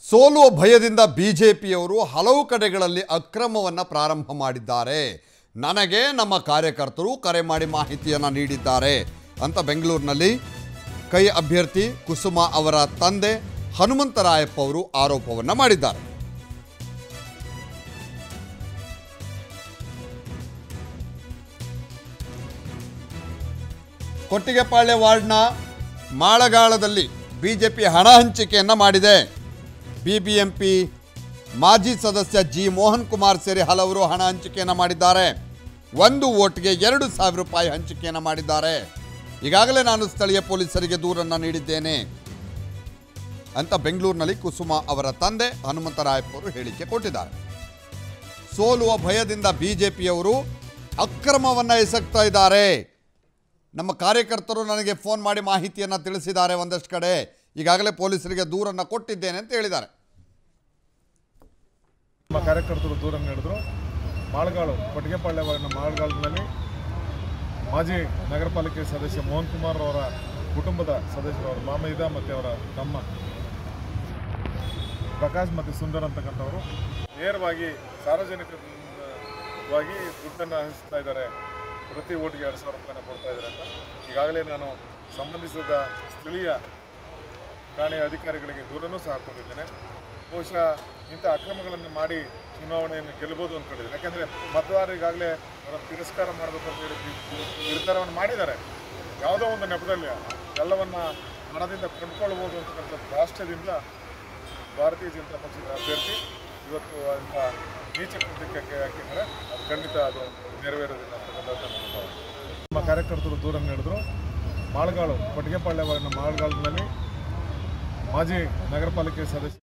ಸೋಲುವ ಭಯದಿಂದ ಬಿಜೆಪಿಯವರು ಹಲವು ಕಡೆಗಳಲ್ಲಿ ಅಕ್ರಮವನ್ನು ಪ್ರಾರಂಭ ಮಾಡಿದ್ದಾರೆ ನನಗೆ ನಮ್ಮ ಕಾರ್ಯಕರ್ತರು ಕರೆ ಮಾಡಿ ಮಾಹಿತಿಯನ್ನು ನೀಡಿದ್ದಾರೆ ಅಂತ ಬೆಂಗಳೂರಿನಲ್ಲಿ ಕೈ ಅಭ್ಯರ್ಥಿ ಕುಸುಮ ಅವರ ತಂದೆ ಹನುಮಂತರಾಯಪ್ಪ ಅವರು ಆರೋಪವನ್ನು ಮಾಡಿದ್ದಾರೆ ಕೊಟ್ಟಿಗೆಪಾಳ್ಯ ವಾರ್ಡ್ನ ಮಾಳಗಾಳದಲ್ಲಿ ಬಿಜೆಪಿ ಹಣ ಹಂಚಿಕೆಯನ್ನು ಮಾಡಿದೆ ಬಿಬಿಎಂಪಿ ಮಾಜಿ ಸದಸ್ಯ ಜಿ ಮೋಹನ್ ಕುಮಾರ್ ಸೇರಿ ಹಲವರು ಹಣ ಹಂಚಿಕೆಯನ್ನು ಮಾಡಿದ್ದಾರೆ ಒಂದು ಓಟ್ಗೆ ಎರಡು ಸಾವಿರ ರೂಪಾಯಿ ಹಂಚಿಕೆಯನ್ನು ಮಾಡಿದ್ದಾರೆ ಈಗಾಗಲೇ ನಾನು ಸ್ಥಳೀಯ ಪೊಲೀಸರಿಗೆ ದೂರನ್ನು ನೀಡಿದ್ದೇನೆ ಅಂತ ಬೆಂಗಳೂರಿನಲ್ಲಿ ಕುಸುಮ ಅವರ ತಂದೆ ಹನುಮಂತರಾಯಪ್ಪ ಅವರು ಹೇಳಿಕೆ ಕೊಟ್ಟಿದ್ದಾರೆ ಸೋಲುವ ಭಯದಿಂದ ಬಿಜೆಪಿಯವರು ಅಕ್ರಮವನ್ನು ಎಸಗ್ತಾ ಇದ್ದಾರೆ ನಮ್ಮ ಕಾರ್ಯಕರ್ತರು ನನಗೆ ಫೋನ್ ಮಾಡಿ ಮಾಹಿತಿಯನ್ನು ತಿಳಿಸಿದ್ದಾರೆ ಒಂದಷ್ಟು ಕಡೆ ಈಗಾಗಲೇ ಪೊಲೀಸರಿಗೆ ದೂರನ್ನು ಕೊಟ್ಟಿದ್ದೇನೆ ಅಂತ ಹೇಳಿದ್ದಾರೆ ನಮ್ಮ ಕಾರ್ಯಕರ್ತರು ದೂರ ನೀಡಿದ್ರು ಮಾಳ್ಗಾಳು ಕೊಟ್ಟಿಗೆಪಾಳ್ಯ ವಾರ್ಡ್ನ ಮಾಳ್ಗಾಳದಲ್ಲಿ ಮಾಜಿ ನಗರ ಪಾಲಿಕೆ ಸದಸ್ಯ ಮೋಹನ್ ಕುಮಾರ್ ಅವರ ಕುಟುಂಬದ ಸದಸ್ಯರು ಅವರ ಮಾಮೈದ ಮತ್ತು ಅವರ ತಮ್ಮ ಪ್ರಕಾಶ್ ಮತ್ತು ಸುಂದರ್ ಅಂತಕ್ಕಂಥವರು ನೇರವಾಗಿ ಸಾರ್ವಜನಿಕವಾಗಿ ದುಡ್ಡನ್ನು ಹಂಚ್ತಾ ಇದ್ದಾರೆ ಪ್ರತಿ ಓಟಿಗೆ ಎರಡು ಸಾವಿರ ರೂಪಾಯಿನ ಕೊಡ್ತಾ ಇದ್ದಾರೆ ಅಂತ ಈಗಾಗಲೇ ನಾನು ಸಂಬಂಧಿಸಿದ ಸ್ಥಳೀಯ ಠಾಣೆಯ ಅಧಿಕಾರಿಗಳಿಗೆ ದೂರನೂ ಸಹ ಕೊಟ್ಟಿದ್ದೇನೆ ಬಹುಶಃ ಇಂಥ ಅಕ್ರಮಗಳನ್ನು ಮಾಡಿ ಚುನಾವಣೆಯನ್ನು ಗೆಲ್ಲಬಹುದು ಅಂದ್ಕೊಂಡಿದ್ದೀನಿ ಯಾಕೆಂದರೆ ಮತದಾರರು ಈಗಾಗಲೇ ಅವರ ತಿರಸ್ಕಾರ ಮಾಡಬೇಕು ಅಂತ ಹೇಳಿ ತಿ- ನಿರ್ಧಾರವನ್ನು ಮಾಡಿದ್ದಾರೆ ಯಾವುದೋ ಒಂದು ನೆಪದಲ್ಲಿ ಎಲ್ಲವನ್ನ ಹಣದಿಂದ ಕೊಂಡ್ಕೊಳ್ಬೋದು ಅಂತಕ್ಕಂಥ ರಾಷ್ಟ್ರದಿಂದ ಭಾರತೀಯ ಜನತಾ ಪಕ್ಷದ ಅಭ್ಯರ್ಥಿ ಇವತ್ತು ಅಂಥ ನೀಚ ಕೃತ್ಯಕ್ಕೆ ಹಾಕಿದ್ದಾರೆ ಅದು ಖಂಡಿತ ಅದು ನೆರವೇರೋದಿಲ್ಲ ಅಂತಕ್ಕಂಥದ್ದು ನನ್ನ ಭಾವನೆ ನಮ್ಮ ಕಾರ್ಯಕರ್ತರು ದೂರ ನೀಡಿದ್ರು ಮಾಳ್ಗಾಳು ಕೊಟ್ಟಿಗೆಪಾಳ್ಯ ವಾರ್ಡ್ನ ಮಾಳ್ಗಾಳದಲ್ಲಿ ಮಾಜಿ ನಗರ ಪಾಲಿಕೆ ಸದಸ್ಯ